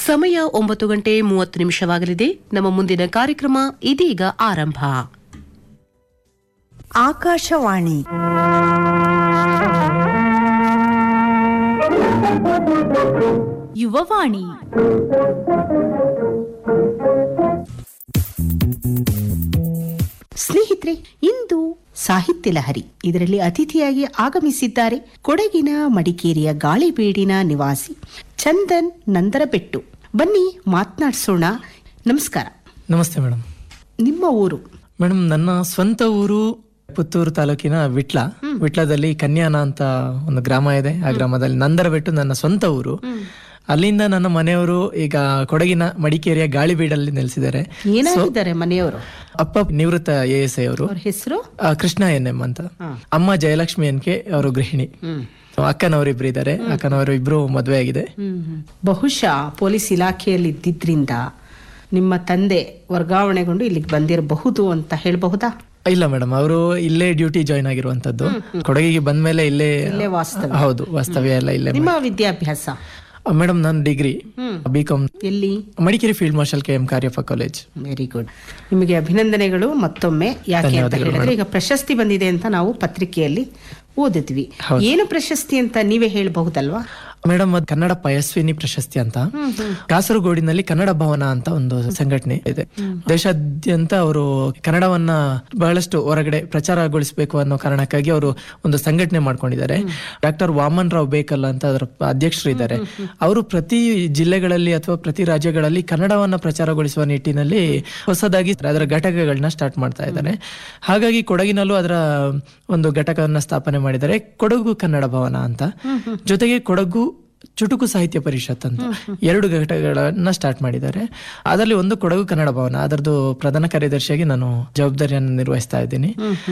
ಸಮಯ ಒಂಬತ್ತು ಗಂಟೆ ಮೂವತ್ತು ನಿಮಿಷವಾಗಲಿದೆ ನಮ್ಮ ಮುಂದಿನ ಕಾರ್ಯಕ್ರಮ ಇದೀಗ ಆರಂಭ ಆಕಾಶವಾಣಿ ಯುವವಾಣಿ ಸ್ನೇಹಿತರೆ ಇಂದು ಸಾಹಿತ್ಯ ಲಹರಿ ಇದರಲ್ಲಿ ಅತಿಥಿಯಾಗಿ ಆಗಮಿಸಿದ್ದಾರೆ ಕೊಡಗಿನ ಮಡಿಕೇರಿಯ ಗಾಳಿಬೀಡಿನ ನಿವಾಸಿ ಚಂದನ್ ನಂದರಬೆಟ್ಟು ಬನ್ನಿ ಮಾತನಾಡಿಸೋಣ ನಮಸ್ಕಾರ ನಮಸ್ತೆ ಮೇಡಮ್ ನಿಮ್ಮ ಊರು ಮೇಡಮ್ ನನ್ನ ಸ್ವಂತ ಊರು ಪುತ್ತೂರು ತಾಲೂಕಿನ ವಿಟ್ಲ ವಿಟ್ಲದಲ್ಲಿ ಕನ್ಯಾನ ಅಂತ ಒಂದು ಗ್ರಾಮ ಇದೆ ಆ ಗ್ರಾಮದಲ್ಲಿ ನಂದರ ಬಿಟ್ಟು ನನ್ನ ಸ್ವಂತ ಊರು ಅಲ್ಲಿಂದ ನನ್ನ ಮನೆಯವರು ಈಗ ಕೊಡಗಿನ ಮಡಿಕೇರಿಯ ಗಾಳಿಬೀಡಲ್ಲಿ ನೆಲೆಸಿದ್ದಾರೆ ಏನಾಗಿದ್ದಾರೆ ಮನೆಯವರು ಅಪ್ಪ ನಿವೃತ್ತ ಎ ಎಸ್ ಐ ಅವರು ಅವ್ರ ಹೆಸರು ಆ, ಕೃಷ್ಣ ಎನ್ ಎಂ ಅಂತ ಅಮ್ಮ ಜಯಲಕ್ಷ್ಮಿ ಎನ್ ಕೆ ಅವರು ಗೃಹಿಣಿ ಅಕ್ಕನವರು ಇಬ್ರು ಇದ್ದಾರೆ ಅಕ್ಕನವರು ಇಬ್ರು ಮದುವೆ ಆಗಿದೆ ಬಹುಶಃ ಪೊಲೀಸ್ ಇಲಾಖೆಯಲ್ಲಿ ಇದ್ದಿದ್ರಿಂದ ನಿಮ್ಮ ತಂದೆ ವರ್ಗಾವಣೆಗೊಂಡು ಇಲ್ಲಿಗೆ ಬಂದಿರಬಹುದು ಅಂತ ಹೇಳಬಹುದಾ ಇಲ್ಲ ಮೇಡಮ್ ಅವರು ಇಲ್ಲೇ ಡ್ಯೂಟಿ ಜಾಯ್ನ್ ಆಗಿರುವಂತದ್ದು ಕೊಡಗಿಗೆ ಬಂದ್ಮೇಲೆ ಇಲ್ಲೇ ಇಲ್ಲೇ ವಾಸ್ತವ ಹೌದು ವಾಸ್ತವ್ಯ ಎಲ್ಲ ಇಲ್ಲೇ ನಿಮ್ಮ ವಿದ್ಯಾಭ್ಯಾಸ ಮೇಡಮ್ ನಾನು ಡಿಗ್ರಿ ಬಿ ಕಾಮ್ ಎಲ್ಲಿ Madikeri field marshal K M Cariappa college very good ನಿಮಗೆ ಅಭಿನಂದನೆಗಳು ಮತ್ತೊಮ್ಮೆ ಯಾಕೆ ಅಂತ ಧನ್ಯವಾದಗಳು ಹೇಳಿದ್ರೆ ಈಗ ಪ್ರಶಸ್ತಿ ಬಂದಿದೆ ಅಂತ ನಾವು ಪತ್ರಿಕೆಯಲ್ಲಿ ಓದಿದ್ವಿ ಏನು ಪ್ರಶಸ್ತಿ ಅಂತ ನೀವೇ ಹೇಳಬಹುದಲ್ವಾ ಮೇಡಮ್ ಅದು ಕನ್ನಡ ಪಯಸ್ವಿನಿ ಪ್ರಶಸ್ತಿ ಅಂತ ಕಾಸರಗೋಡಿನಲ್ಲಿ ಕನ್ನಡ ಭವನ ಅಂತ ಒಂದು ಸಂಘಟನೆ ಇದೆ ದೇಶಾದ್ಯಂತ ಅವರು ಕನ್ನಡವನ್ನ ಬಹಳಷ್ಟು ಹೊರಗಡೆ ಪ್ರಚಾರಗೊಳಿಸಬೇಕು ಅನ್ನೋ ಕಾರಣಕ್ಕಾಗಿ ಅವರು ಒಂದು ಸಂಘಟನೆ ಮಾಡ್ಕೊಂಡಿದ್ದಾರೆ ಡಾಕ್ಟರ್ ವಾಮನ್ ರಾವ್ ಬೇಕಲ್ ಅಂತ ಅದರ ಅಧ್ಯಕ್ಷರು ಇದ್ದಾರೆ ಅವರು ಪ್ರತಿ ಜಿಲ್ಲೆಗಳಲ್ಲಿ ಅಥವಾ ಪ್ರತಿ ರಾಜ್ಯಗಳಲ್ಲಿ ಕನ್ನಡವನ್ನ ಪ್ರಚಾರಗೊಳಿಸುವ ನಿಟ್ಟಿನಲ್ಲಿ ಹೊಸದಾಗಿ ಅದರ ಘಟಕಗಳನ್ನ ಸ್ಟಾರ್ಟ್ ಮಾಡ್ತಾ ಇದ್ದಾರೆ ಹಾಗಾಗಿ ಕೊಡಗಿನಲ್ಲೂ ಅದರ ಒಂದು ಘಟಕವನ್ನ ಸ್ಥಾಪನೆ ಮಾಡಿದ್ದಾರೆ ಕೊಡಗು ಕನ್ನಡ ಭವನ ಅಂತ ಜೊತೆಗೆ ಕೊಡಗು ಚುಟುಕು ಸಾಹಿತ್ಯ ಪರಿಷತ್ ಅಂತ ಎರಡು ಘಟಕಗಳನ್ನ ಸ್ಟಾರ್ಟ್ ಮಾಡಿದ್ದಾರೆ ಅದರಲ್ಲಿ ಒಂದು ಕೊಡಗು ಕನ್ನಡ ಭವನ ಅದರದ್ದು ಪ್ರಧಾನ ಕಾರ್ಯದರ್ಶಿಯಾಗಿ ನಾನು ಜವಾಬ್ದಾರಿಯನ್ನು ನಿರ್ವಹಿಸ್ತಾ ಇದ್ದೀನಿ